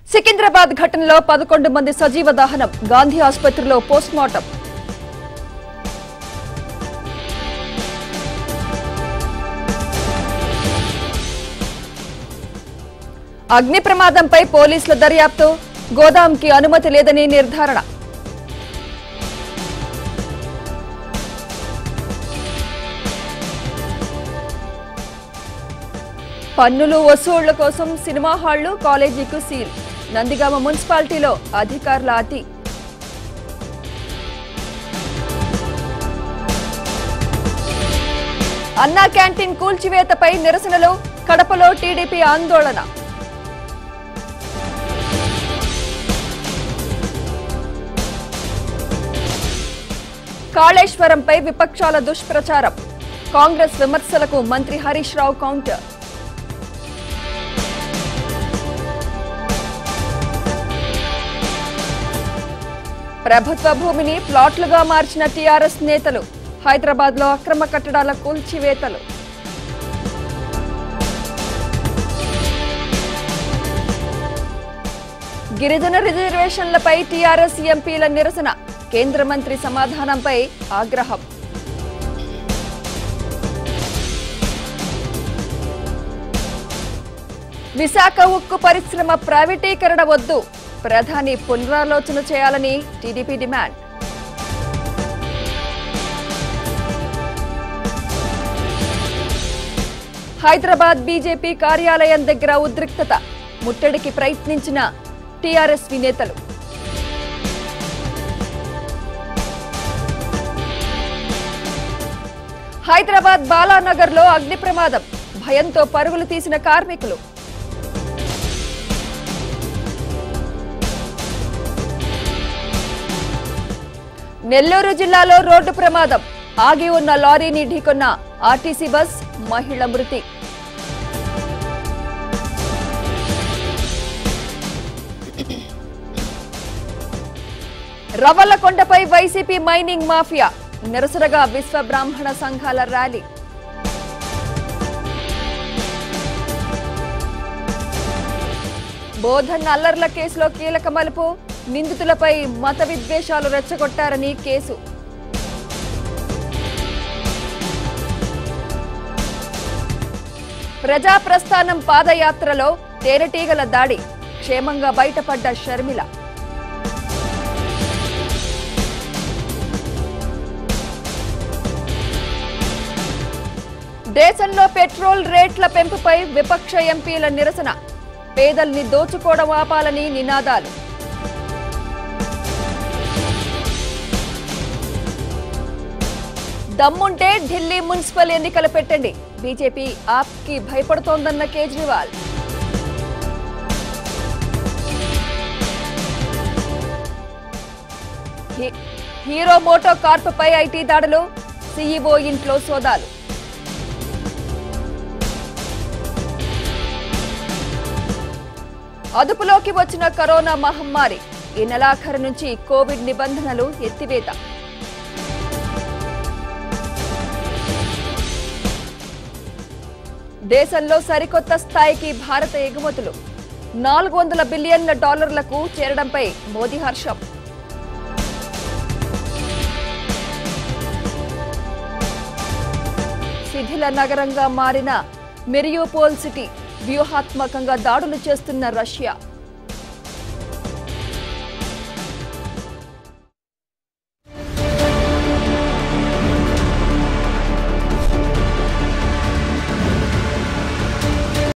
సికింద్రాబాద్ ఘటనలో పదకొండు మంది సజీవ దహనం గాంధీ ఆసుపత్రిలో పోస్ట్మార్టం అగ్ని ప్రమాదంపై పోలీసుల దర్యాప్తు గోదాంకి అనుమతి లేదని నిర్ధారణ పన్నులు వసూళ్ల కోసం సినిమా హాళ్లు కాలేజీకు సీల్ నందిగామ మున్సిపాలిటీలో అధికారుల అతి అన్నా క్యాంటీన్ కూల్చివేతపై నిరసనలు కడపలో టీడీపీ ఆందోళన కాళేశ్వరంపై విపక్షాల దుష్ప్రచారం కాంగ్రెస్ విమర్శలకు మంత్రి హరీష్ రావు కౌంటర్ ప్రభుత్వ భూమిని ప్లాట్లుగా మార్చిన టీఆర్ఎస్ నేతలు హైదరాబాద్ లో అక్రమ కట్టడాల కూల్చివేతలు గిరిజన రిజర్వేషన్లపై టీఆర్ఎస్ ఎంపీల నిరసన కేంద్ర మంత్రి సమాధానంపై ఆగ్రహం విశాఖ ఉక్కు పరిశ్రమ ప్రైవేటీకరణ వద్దు ప్రధాని పునరాలోచన చేయాలని టీడీపీ డిమాండ్ హైదరాబాద్ బీజేపీ కార్యాలయం దగ్గర ఉద్రిక్తత ముట్టడికి ప్రయత్నించిన టీఆర్ఎస్ నేతలు హైదరాబాద్ బాలానగర్లో అగ్ని ప్రమాదం భయంతో పరుగులు తీసిన కార్మికులు నెల్లూరు జిల్లాలో రోడ్డు ప్రమాదం ఆగి ఉన్న లారీని ఢీకొన్న ఆర్టీసీ బస్ మహిళ మృతి రవల్లకొండపై వైసీపీ మైనింగ్ మాఫియా నిరసనగా విశ్వ బ్రాహ్మణ సంఘాల ర్యాలీ బోధన్ అల్లర్ల కేసులో కీలక మలుపు నిందితులపై మత విద్వేషాలు రెచ్చగొట్టారని కేసు ప్రజా ప్రస్థానం పాదయాత్రలో తేనెటీగల దాడి క్షేమంగా బయటపడ్డ షర్మిల దేశంలో పెట్రోల్ రేట్ల పెంపుపై విపక్ష ఎంపీల నిరసన పేదల్ని దోచుకోవడం ఆపాలని నినాదాలు దమ్ముంటే ఢిల్లీ మున్సిపల్ ఎన్నికలు పెట్టండి బీజేపీ ఆప్ కి భయపడుతోందన్న కేజ్రీవాల్ హీ- హీరో మోటో కార్పుపై ఐటీ దాడులు సీఈఓ ఇంట్లో సోదాలు అదుపులోకి వచ్చిన కరోనా మహమ్మారి ఈ నెలాఖరు నుంచి కోవిడ్ నిబంధనలు ఎత్తివేత దేశంలో సరికొత్త స్థాయికి భారత ఎగుమతులు నాలుగు వందల బిలియన్ల డాలర్లకు చేరడంపై మోదీ హర్షం శిథిల నగరంగా మారిన మెరియోపోల్ సిటీ వ్యూహాత్మకంగా దాడులు చేస్తున్న రష్యా